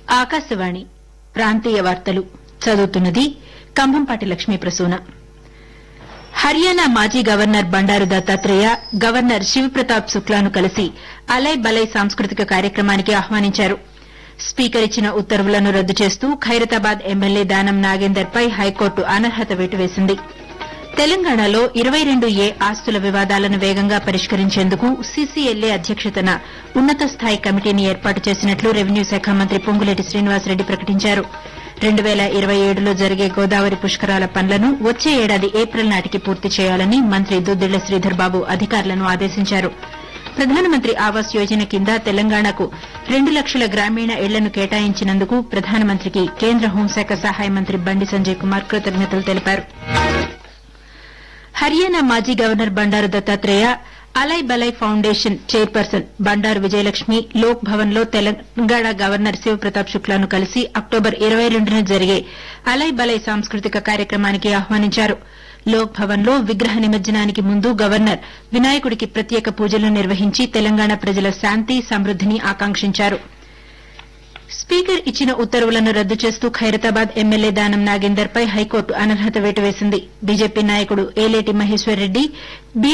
ఆకాశవాణి ప్రాంతీయ వార్తలు చదువుతున్నది కంభంపాటి లక్ష్మీ ప్రసూన హర్యానా మాజీ గవర్నర్ బండారు దత్తాత్రేయ గవర్నర్ శివప్రతాప్ శుక్లాను కలిసి అలై బలై సాంస్కృతిక కార్యక్రమానికి ఆహ్వానించారు స్పీకర్ ఇచ్చిన ఉత్తర్వులను రద్దు చేస్తూ ఖైరతాబాద్ ఎమ్మెల్యే దానం నాగేందర్ పై హైకోర్టు అనర్హత వేటు వేసింది తెలంగాణలో ఇరవై రెండు ఏ ఆస్తుల వివాదాలను వేగంగా పరిష్కరించేందుకు సీసీఎల్ఏ అధ్యక్షతన ఉన్నత స్థాయి కమిటీని ఏర్పాటు చేసినట్లు రెవెన్యూ శాఖ మంత్రి పొంగులేటి శ్రీనివాసరెడ్డి ప్రకటించారు రెండు పేల ఇరవై ఏడులో జరిగే గోదావరి పుష్కరాల పనులను వచ్చే ఏడాది ఏప్రిల్ నాటికి పూర్తి చేయాలని మంత్రి దుద్దిళ్ల శ్రీధర్ బాబు అధికారులను ఆదేశించారు ప్రధానమంత్రి ఆవాస్ యోజన కింద తెలంగాణకు రెండు లక్షల గ్రామీణ ఇళ్లను కేటాయించినందుకు ప్రధానమంత్రికి కేంద్ర హోంశాఖ సహాయ మంత్రి బండి సంజయ్ కుమార్ కృతజ్ఞతలు తెలిపారు హర్యానా మాజీ governor Bandaru Dattatreya Alai Balai foundation chairperson Bandaru Vijayalakshmi Lok Bhavan లో తెలంగాణ గవర్నర్ శివప్రతాప్ శుక్లాను కలిసి అక్టోబర్ ఇరవై రెండున జరిగే అలై బలై సాంస్కృతిక కార్యక్రమానికి ఆహ్వానించారు లోక్ భవన్ లో విగ్రహ నిమజ్జనానికి ముందు గవర్నర్ వినాయకుడికి ప్రత్యేక పూజలు నిర్వహించి తెలంగాణ ప్రజల శాంతి సమృద్దిని ఆకాంక్షించారు స్పీకర్ ఇచ్చిన ఉత్తర్వులను రద్దు చేస్తూ ఖైరతాబాద్ ఎమ్మెల్యే దానం నాగేందర్ పై హైకోర్టు అనర్హత వేటు వేసింది బీజేపీ నాయకుడు ఏలేటి మహేశ్వర్ రెడ్డి